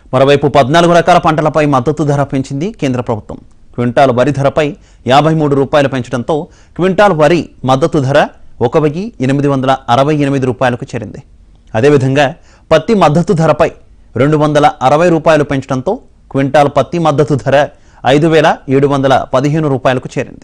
మరోవైపు పద్నాలుగు రకాల పంటలపై మద్దతు ధర పెంచింది కేంద్ర ప్రభుత్వం క్వింటాల్ వరి ధరపై యాభై మూడు రూపాయలు పెంచడంతో క్వింటాల్ వరి మద్దతు ధర ఒక వెయ్యి ఎనిమిది వందల అరవై ఎనిమిది రూపాయలకు చేరింది అదేవిధంగా పత్తి మద్దతు ధరపై రెండు వందల అరవై రూపాయలు పెంచడంతో క్వింటాల్ పత్తి మద్దతు ధర ఐదు వేల ఏడు వందల పదిహేను రూపాయలకు చేరింది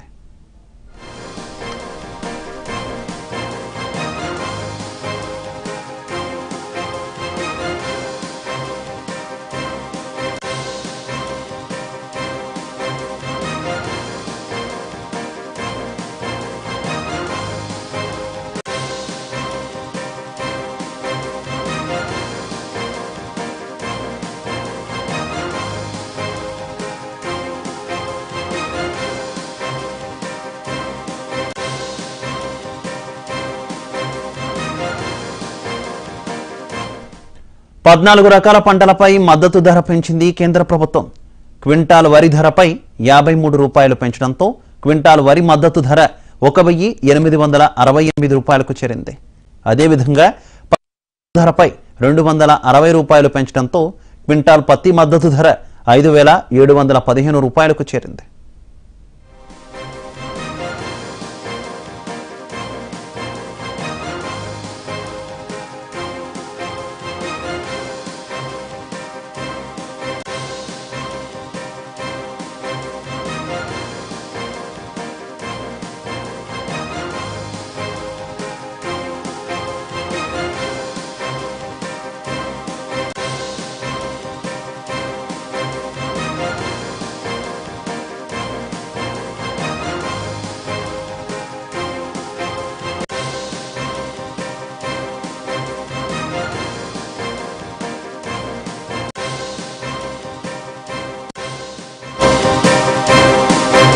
పద్నాలుగు రకాల పంటలపై మద్దతు ధర పెంచింది కేంద్ర ప్రభుత్వం క్వింటాల్ వరి ధరపై యాభై మూడు రూపాయలు పెంచడంతో క్వింటాల్ వరి మద్దతు ధర ఒక వెయ్యి ఎనిమిది వందల అరవై ఎనిమిది రూపాయలకు చేరింది అదేవిధంగా పత్తి ధరపై రెండు వందల అరవై రూపాయలు పెంచడంతో క్వింటాల్ పత్తి మద్దతు ధర ఐదు వేల ఏడు వందల పదిహేను రూపాయలకు చేరింది